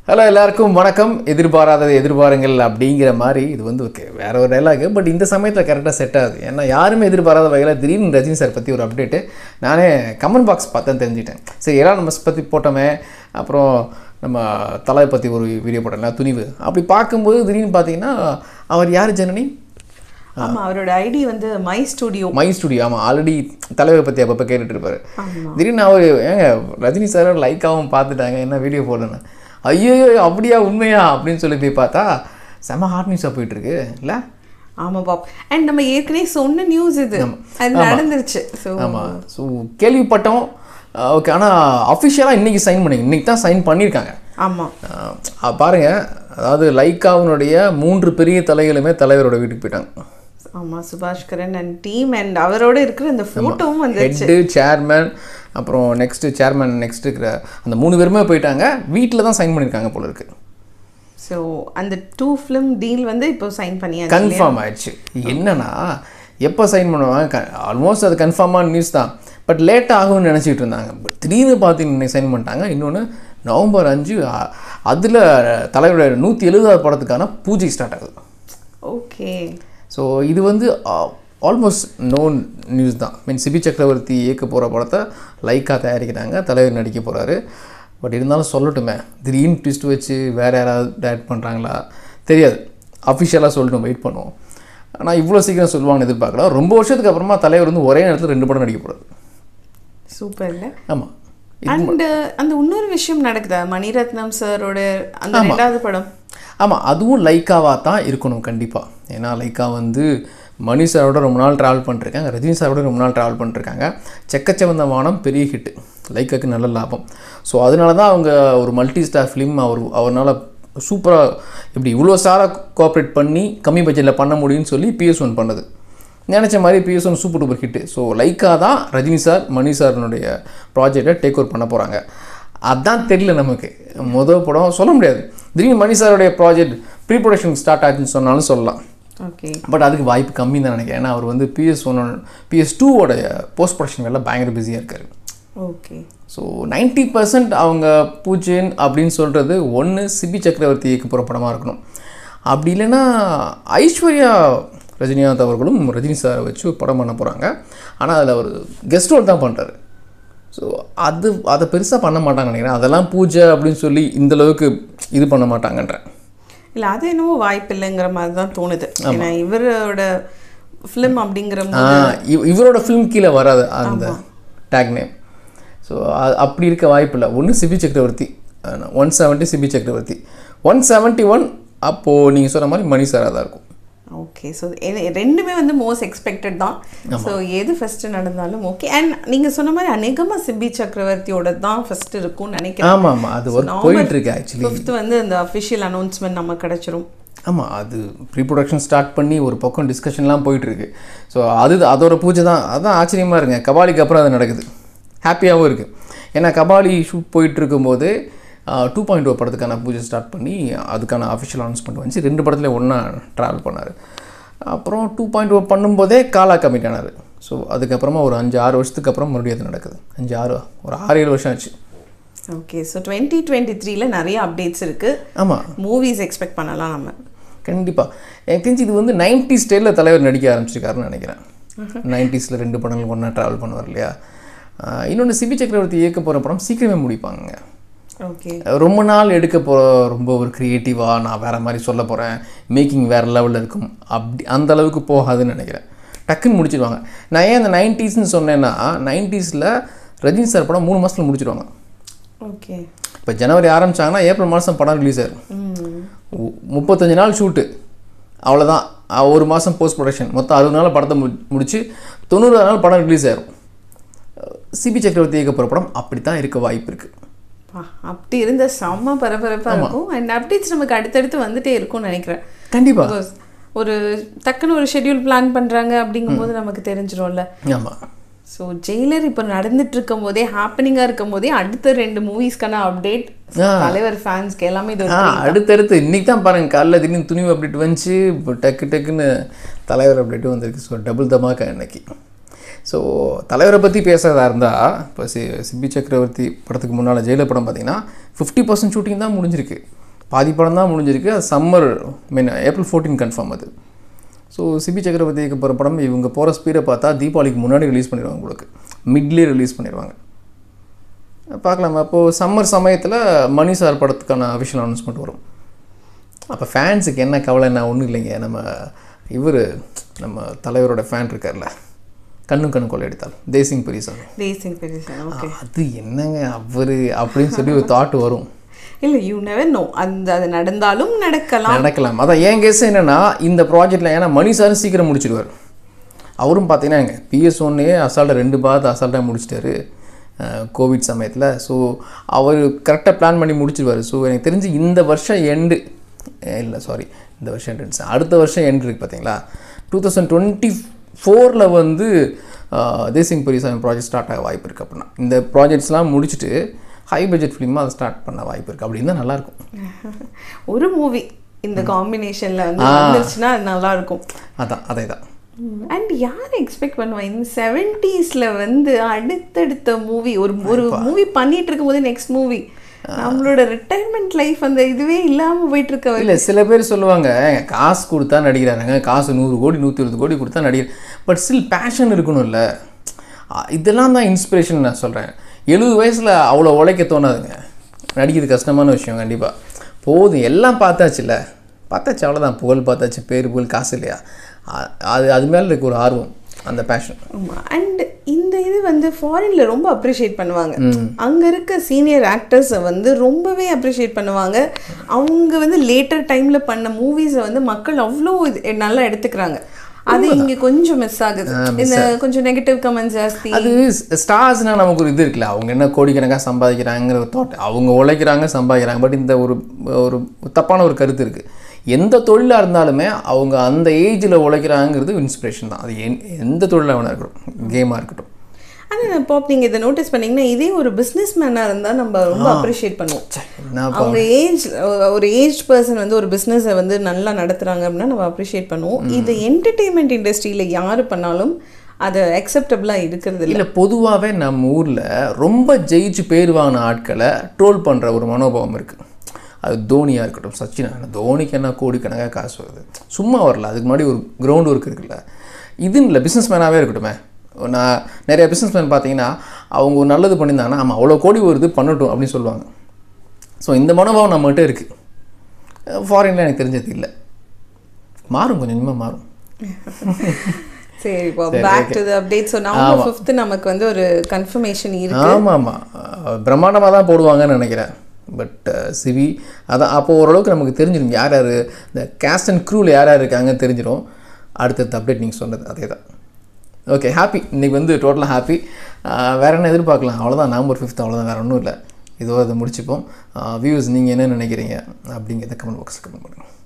hello எல்லாருக்கும் வணக்கம் எதிர்பாராததை எதிர்பாருங்கள் அப்படிங்கிற மாதிரி இது வந்து ஓகே வேற ஒரு டைலாக் பட் இந்த சமயத்தில் கரெக்டாக செட் ஆகுது ஏன்னா யாருமே எதிர்பாராத வகையில் திடீர்னு ரஜினி சார் பற்றி ஒரு அப்டேட்டு நானே கமெண்ட் பாக்ஸ் பார்த்தேன் தெரிஞ்சுட்டேன் சரி எல்லாம் நம்ம பற்றி போட்டோமே அப்புறம் நம்ம தலை பற்றி ஒரு வீடியோ போட்டோம்ல துணிவு அப்படி பார்க்கும்போது திடீர்னு பார்த்தீங்கன்னா அவர் யார் ஜனனி ஆமா அவரோட ஐடி வந்து மை ஸ்டுடியோ மை ஸ்டுடியோ ஆமாம் ஆல்ரெடி தலைவரை பற்றி அப்பப்போ கேட்டுட்டு இருப்பாரு திடீர்னு அவர் ஏங்க ரஜினி சார் லைக்காகவும் பார்த்துட்டாங்க என்ன வீடியோ போடணும் ஐயோ அப்படியா உண்மையா அப்படின்னு சொல்லி போய் பார்த்தா செம ஹாட் நியூஸாக போயிட்டுருக்கு இல்லை ஆமா பாப் அண்ட் நம்ம ஏற்கனவே சொன்ன நியூஸ் இது அது நடந்துருச்சு ஸோ ஆமாம் ஸோ கேள்விப்பட்டோம் ஓகே ஆனால் அஃபிஷியலாக இன்றைக்கி சைன் பண்ணி இன்றைக்கி தான் சைன் பண்ணியிருக்காங்க ஆமா அஹ் பாருங்க அதாவது லைக்காவினுடைய மூன்று பெரிய தலைகளுமே தலைவரோட வீட்டுக்கு போயிட்டாங்க ஆமா சுபாஷ்கரன் அண்ட் டீம் அண்ட் அவரோட இருக்கிற அந்த போட்டோவும் வந்து ஹெட்டு சேர்மேன் அப்புறம் நெக்ஸ்ட்டு சேர்மேன் நெக்ஸ்ட் இருக்கிற அந்த மூணு பேருமே போயிட்டாங்க வீட்டில் தான் சைன் பண்ணியிருக்காங்க போல இருக்கு ஸோ அந்த டூ ஃபிலிம் டீல் வந்து இப்போ சைன் பண்ணியாச்சு கன்ஃபார்ம் ஆயிடுச்சு என்னன்னா எப்போ சைன் பண்ணுவாங்க ஆல்மோஸ்ட் அது கன்ஃபார்மான நியூஸ் தான் பட் லேட் ஆகும்னு நினச்சிட்டு இருந்தாங்க பட் திடீர்னு பார்த்து இன்னைக்கு சைன் பண்ணிட்டாங்க இன்னொன்று நவம்பர் அஞ்சு அதில் தலைவரோட நூற்றி எழுபதாவது படத்துக்கான பூஜை ஸ்டார்ட் ஆகுது ஓகே ஸோ இது வந்து ஆல்மோஸ்ட் நோன் நியூஸ் தான் மீன் சிபி சக்கரவர்த்தி இயக்க போகிற படத்தை லைக்காக தயாரிக்கிறாங்க தலைவர் நடிக்க போகிறாரு பட் இருந்தாலும் சொல்லட்டுமே திடீர்னு ட்விஸ்ட் வச்சு வேறு யாராவது டேரக்ட் பண்ணுறாங்களா தெரியாது அஃபிஷியலாக சொல்லட்டும் வெயிட் பண்ணுவோம் ஆனால் இவ்வளோ சீக்கிரம் சொல்லுவாங்கன்னு எதிர்பார்க்கல ரொம்ப வருஷத்துக்கு அப்புறமா தலைவர் வந்து ஒரே நேரத்தில் ரெண்டு படம் நடிக்க போகிறாரு சூப்பர் இல்லை ஆமாம் அண்ட் அந்த இன்னொரு விஷயம் நடக்குதா மணிரத்னம் சாரோட அந்த ரெண்டாவது படம் ஆமாம் அதுவும் லைக்காவாக தான் இருக்கணும் கண்டிப்பாக ஏன்னா லைக்கா வந்து மணி சாரோட ரொம்ப நாள் ட்ராவல் பண்ணிருக்காங்க ரஜினி சாரோட ரொம்ப நாள் ட்ராவல் பண்ணிருக்காங்க செக்கச்சவந்த வானம் பெரிய ஹிட்டு லைக்காக்கு நல்ல லாபம் ஸோ அதனால தான் அவங்க ஒரு மல்டி ஸ்டார் ஃபிலிம் அவர் அவரால் சூப்பராக இப்படி இவ்வளோ ஸ்டாராக கோஆப்ரேட் பண்ணி கம்மி பட்ஜெட்டில் பண்ண முடியும்னு சொல்லி பிஎஸ் ஒன் பண்ணது நினச்ச மாதிரி PS one super duper hit so Lyca தான் ரஜினி சார் மணி சாரினுடைய ப்ராஜெக்டை டேக் ஓவர் பண்ண போகிறாங்க அதான் தெரியல நமக்கு முதல் படம் சொல்ல முடியாது திடீர்னு மணி சாருடைய ப்ராஜெக்ட் ப்ரீ ப்ரொடக்ஷன் ஸ்டார்ட் ஆச்சுன்னு சொன்னாலும் சொல்லலாம் ஓகே பட் அதுக்கு வாய்ப்பு கம்மி தான் நினைக்கிறேன் ஏன்னா அவர் வந்து பிஎஸ் ஒன் பிஎஸ் டூவோடைய போஸ்ட் ப்ரொடக்ஷன் வேலை பயங்கர பிஸியாக இருக்கார் ஓகே ஸோ நைன்ட்டி பர்சன்ட் அவங்க பூஜைன் அப்படின்னு சொல்கிறது ஒன்று சிபி சக்கரவர்த்தி இயக்க போகிற படமாக இருக்கணும் அப்படி இல்லைன்னா ஐஸ்வர்யா ரஜினிகாந்த் அவர்களும் ரஜினி சாரை வச்சு ஒரு படம் பண்ண போகிறாங்க ஆனால் அதில் அவர் கெஸ்ட் ரோல் தான் பண்ணுறாரு ஸோ அது அதை பெருசாக பண்ண மாட்டாங்க நினைக்கிறேன் அதெல்லாம் பூஜை அப்படின்னு சொல்லி இந்த அளவுக்கு இது பண்ண மாட்டாங்கன்றேன் இல்ல அது என்னவோ வாய்ப்பு இல்லைங்கிற மாதிரி தான் தோணுது ஏன்னா இவரோட ஃபிலிம் அப்படிங்கிற ஆ, இவ்- இவரோட ஃபிலிம் கீழே வராது அந்த டேக் நேம் ஸோ அப்படி இருக்க வாய்ப்பு இல்லை ஒன்று Sibi Chakravarthy one seventy Sibi Chakravarthy one seventy one அப்போது நீங்கள் சொன்ன மாதிரி மணி சாராக தான் இருக்கும் ஓகே ஸோ ரெண்டுமே வந்து மோஸ்ட் எக்ஸ்பெக்டட் தான் ஸோ எது ஃபஸ்ட்டு நடந்தாலும் ஓகே அண்ட் நீங்கள் சொன்ன மாதிரி அநேகமாக சிபி சக்கரவர்த்தியோட தான் ஃபர்ஸ்ட் இருக்கும்னு நினைக்கிறேன் ஆமாம் ஆமாம் அது ஒர்க் போயிட்டு இருக்கு ஆக்சுவலி ஃபிஃப்த் வந்து அந்த அஃபிஷியல் அனௌன்ஸ்மெண்ட் நம்ம கிடைச்சிரும் ஆமாம் அது ப்ரீ ப்ரொடக்ஷன் ஸ்டார்ட் பண்ணி ஒரு பக்கம் டிஸ்கஷன்லாம் போயிட்டுருக்கு ஸோ அது அதோட பூஜை தான் அதான் ஆச்சரியமாக இருங்க கபாலிக்கு அப்புறம் அது நடக்குது ஹாப்பியாகவும் இருக்குது ஏன்னா கபாலி ஷூட் போயிட்டு இருக்கும்போது டூ பாயிண்ட் ஓ படத்துக்கான பூஜை ஸ்டார்ட் பண்ணி அதுக்கான அஃபிஷியல் அனௌன்ஸ்மெண்ட் வந்துச்சு ரெண்டு படத்துல ஒன்றா ட்ராவல் பண்ணார் அப்புறம் டூ பாயிண்ட் ஓ பண்ணும்போதே காலா கமிட் ஆனார் ஸோ அதுக்கப்புறமா ஒரு அஞ்சு ஆறு வருஷத்துக்கு அப்புறம் மறுபடியும் அது நடக்குது அஞ்சு ஆறு ஒரு ஆறு ஏழு வருஷம் ஆச்சு ஓகே ஸோ டுவெண்ட்டி டுவெண்ட்டி த்ரீல நிறைய அப்டேட்ஸ் இருக்குது ஆமாம் மூவிஸ் எக்ஸ்பெக்ட் பண்ணலாம் நம்ம கண்டிப்பாக எனக்கு தெரிஞ்சு இது வந்து நைன்டி ஸ்டைலில் தலைவர் நடிக்க ஆரம்பிச்சிருக்காருன்னு நினைக்கிறேன் நைன்டிஸில் ரெண்டு படங்கள் ஒன்றா ட்ராவல் பண்ணுவார் இல்லையா இன்னொன்று சிபி சக்கரவர்த்தி இயக்க போகிற படம் சீக்கிரமே முடிப்பாங்க ஓகே ரொம்ப நாள் எடுக்க போகிற ரொம்ப ஒரு க்ரியேட்டிவாக நான் வேறு மாதிரி சொல்ல போகிறேன் மேக்கிங் வேறு லெவலில் இருக்கும் அப்படி அந்த அளவுக்கு போகாதுன்னு நினைக்கிறேன் டக்குன்னு முடிச்சிடுவாங்க நான் ஏன் அந்த நைன்டிஸ்னு சொன்னேன்னா நைன்டிஸில் ரஜினி சார் படம் மூணு மாதத்தில் முடிச்சிடுவாங்க ஓகே இப்போ ஜனவரி ஆரம்பிச்சாங்கன்னா ஏப்ரல் மாதம் படம் ரிலீஸ் ஆயிரும் ம் மு- முப்பத்தஞ்சு நாள் ஷூட்டு அவ்வளோதான் அஹ் ஒரு மாதம் போஸ்ட் ப்ரொடக்ஷன் மொத்தம் அறுபது நாள் படத்தை மு முடிச்சு தொண்ணூறு நாள் படம் ரிலீஸ் ஆயிரும் சிபி சக்கரவர்த்தி இயக்க போகிற படம் அப்படி தான் இருக்க வாய்ப்பு இருக்குது பா, அப்படி இருந்த செம்ம பரபரப்பா இருக்கும் அண்ட் அப்டேட்ஸ் நமக்கு அடுத்தடுத்து வந்துட்டே இருக்கும்னு நினைக்கிறேன் கண்டிப்பாக Because ஒரு டக்குன்னு ஒரு ஷெட்யூல் பிளான் பண்றாங்க அப்படிங்கும்போது நமக்கு தெரிஞ்சிரும்ல ஆமாம் ஸோ ஜெயிலர் இப்போ நடந்துட்டு இருக்கும் போதே ஹாப்பனிங்காக இருக்கும் போதே அடுத்த ரெண்டு மூவிஸ்க்கான அப்டேட் தலைவர் ஃபேன்ஸ்க்கு எல்லாமே இது ஒரு ஆ அடுத்தடுத்து இன்னைக்கு தான் பாருங்கள் காலைல திடீர்னு துணிவு அப்டேட் வந்துச்சு இப்போ டக்கு டக்குன்னு தலைவர் அப்டேட்டும் வந்திருக்கு ஸோ டபுள் தமாக்கா இன்னைக்கு ஸோ தலைவரை பற்றி பேசுறதா இருந்தால் இப்போ சி சிபி சக்கரவர்த்தி படத்துக்கு முன்னால் ஜெயிலர் படம் பார்த்தீங்கன்னா ஃபிஃப்டி பர்சன்ட் ஷூட்டிங் தான் முடிஞ்சிருக்கு பாதி படம் தான் முடிஞ்சிருக்கு அது summer mean April fourteen confirm அது ஸோ சிபி சக்கரவர்த்திக்கு போகிற படம் இவங்க போகிற ஸ்பீடை பார்த்தா தீபாவளிக்கு முன்னாடி ரிலீஸ் பண்ணிடுவாங்க உங்களுக்கு மிட்லேயே ரிலீஸ் பண்ணிடுவாங்க பார்க்கலாம் அப்போது சம்மர் சமயத்தில் மணி சார் படத்துக்கான அஃபிஷியல் அனௌன்ஸ்மெண்ட் வரும் அப்போ ஃபேன்ஸுக்கு என்ன கவலை என்ன ஒன்றும் இல்லைங்க நம்ம இவர் நம்ம தலைவரோட ஃபேன் இருக்கார்ல கண்ணு கண்ணு கொள்ளையடித்தால் தேசிங் பெரியசாமி தேசிங் பெருசா ஓகே அது என்னங்க அவர் அப்படின்னு சொல்லி ஒரு தாட் வரும் இல்லை யூ நெவர் நோ அந்த அது நடந்தாலும் நடக்கலாம் நடக்கலாம் அதான் என் கேஸ் என்னன்னா இந்த ப்ராஜெக்டில் ஏன்னா மணி சார் சீக்கிரம் முடிச்சிடுவார் அவரும் பார்த்தீங்கன்னா பிஎஸ் ஒன்னே அசால்ட்டாக ரெண்டு பார்த்து அசால்ட்டாக முடிச்சிட்டாரு கோவிட் சமயத்தில் ஸோ அவர் கரெக்டாக பிளான் பண்ணி முடிச்சிடுவார் ஸோ எனக்கு தெரிஞ்சு இந்த வருஷம் எண்டு இல்லை சாரி இந்த வருஷம் எண்டு அடுத்த வருஷம் எண்டு இருக்குது பார்த்தீங்களா டூ தௌசண்ட் டுவெண்ட்டி ஃபோரில் வந்து அஹ், தேசிங் பெரியசாமி ப்ராஜெக்ட் ஸ்டார்ட் ஆக வாய்ப்பு இருக்குது அப்படின்னா இந்த ப்ராஜெக்ட்ஸ்லாம் முடிச்சுட்டு ஹை பட்ஜெட் ஃபிலிமாக அதை ஸ்டார்ட் பண்ண வாய்ப்பு இருக்குது அப்படின்னு தான் நல்லாயிருக்கும் ஒரு மூவி இந்த காம்பினேஷன்ல வந்து வந்துருச்சுன்னா அது நல்லா இருக்கும் அதான் அதே தான் அண்ட் யார் எக்ஸ்பெக்ட் பண்ணுவா இந்த செவன்டீஸ்ல வந்து அடுத்தடுத்த மூவி ஒரு ஒரு மூவி பண்ணிட்டு இருக்கும்போது நெக்ஸ்ட் மூவி நம்மளோட ரிட்டையர்மெண்ட் லைஃப் அந்த இதுவே இல்லாம போயிட்டு இருக்க இல்லை சில பேர் சொல்லுவாங்க "ஏங்க, காசு கொடுத்தா நடிக்கிறாங்க காசு நூறு கோடி நூற்றி இருபது கோடி கொடுத்தா நடிகர் பட் ஸ்டில் பேஷன் இருக்கணும்ல அ, இதெல்லாம் தான் இன்ஸ்பிரேஷன் நான் சொல்கிறேன் எழுபது வயசில் அவ்வளோ உழைக்க தோணாதுங்க நடிக்கிறது கஷ்டமான விஷயம் கண்டிப்பாக போதும் எல்லாம் பார்த்தாச்சுல்ல பார்த்தாச்சு அவ்வளோதான் புகழ் பார்த்தாச்சு பேர் புகழ் காசு இல்லையா அ- அது அது மேலே இருக்க ஒரு ஆர்வம் அந்த பேஷன் ஆமா அண்ட் இந்த இது வந்து ஃபாரின்ல ரொம்ப அப்ரிஷியேட் பண்ணுவாங்க அங்க இருக்க சீனியர் ஆக்டர்ஸை வந்து ரொம்பவே அப்ரிஷியேட் பண்ணுவாங்க அவங்க வந்து லேட்டர் டைம்ல பண்ண மூவிஸை வந்து மக்கள் அவ்வளோ இது நல்லா எடுத்துக்கிறாங்க அது இங்க கொஞ்சம் மிஸ் ஆகுது இந்த கொஞ்சம் நெகட்டிவ் கமெண்ட் ஜாஸ்தி அது ஸ்டார்ஸ்னால் நமக்கு ஒரு இது இருக்குல்ல அவங்க என்ன கோடிக்கணக்காக சம்பாதிக்கிறாங்கிற ஒரு தாட் அவங்க உழைக்கிறாங்க சம்பாதிக்கிறாங்க பட் இந்த ஒரு ஒரு தப்பான ஒரு கருத்து இருக்குது எந்த தொழிலாக இருந்தாலுமே அவங்க அந்த ஏஜில் உழைக்கிறாங்கிறது இன்ஸ்பிரேஷன் தான் அது என்- எந்த தொழிலாக வேணா இருக்கட்டும் கேமாக இருக்கட்டும் ஆனால் பாப் நீங்க இதை நோட்டீஸ் பண்ணீங்கன்னா இதே ஒரு பிஸ்னஸ் மேனாக இருந்தா நம்ம ரொம்ப அப்ரிஷியேட் பண்ணுவோம் என்ன அவங்க ஏஜ் ஒரு ஏஜ் பர்சன் வந்து ஒரு பிஸ்னஸை வந்து நல்லா நடத்துறாங்க அப்படின்னா நம்ம அப்ரிஷியேட் பண்ணுவோம் இது என்டர்டெயின்மெண்ட் இண்டஸ்ட்ரியில யாரு பண்ணாலும் அது அக்செப்டபுளாக இருக்கிறது இல்லை இல்லை பொதுவாகவே நம்ம ஊரில் ரொம்ப ஜெயிச்சு பேர் வாங்கின ஆட்களை ட்ரோல் பண்ணுற ஒரு மனோபாவம் இருக்குது அது தோனியாக இருக்கட்டும் சச்சினா தோனிக்கு என்ன கோடிக்கணக்காக காசு வருது சும்மா வரல அதுக்கு முன்னாடி ஒரு கிரவுண்ட் ஒர்க் இருக்குல்ல இது இல்லை பிஸ்னஸ் மேனாகவே இருக்கட்டுமே நான் நிறைய பிஸ்னஸ் மேன் பார்த்தீங்கன்னா அவங்க ஒரு நல்லது பண்ணியிருந்தாங்கன்னா ஆமாம் அவ்வளோ கோடி வருது பண்ணட்டும் அப்படின்னு சொல்லுவாங்க ஸோ இந்த மனோபாவம் நம்மகிட்ட இருக்குது ஃபாரினில் எனக்கு தெரிஞ்சது இல்லை மாறும் கொஞ்சம் கொஞ்சமாக மாறும் சரி இப்போ back to the update so November fifth நமக்கு வந்து ஒரு கன்ஃபர்மேஷன் இருக்கு ஆமாம் ஆமாம் பிரம்மாண்டமாக தான் போடுவாங்கன்னு நினைக்கிறேன் பட் சிவி அதான் அப்போ ஓரளவுக்கு நமக்கு தெரிஞ்சிடும் யார் யார் இந்த கேஸ்ட் அண்ட் க்ரூவில் யார் யார் இருக்காங்கன்னு தெரிஞ்சிடும் அடுத்தடுத்த அப்டேட் நீங்கள் சொன்னது அதே தான் ஓகே ஹாப்பி இன்றைக்கி வந்து டோட்டலாக ஹாப்பி வேறு என்ன எதிர்பார்க்கலாம் அவ்வளோதான் நவம்பர் ஃபிஃப்த் அவ்வளோதான் வேறு ஒன்றும் இல்லை இதோ அதை முடிச்சுப்போம் வியூஸ் நீங்கள் என்ன நினைக்கிறீங்க அப்படிங்கிறத கமெண்ட் பாக்ஸில் கமெண்ட் பண்ணுங்கள்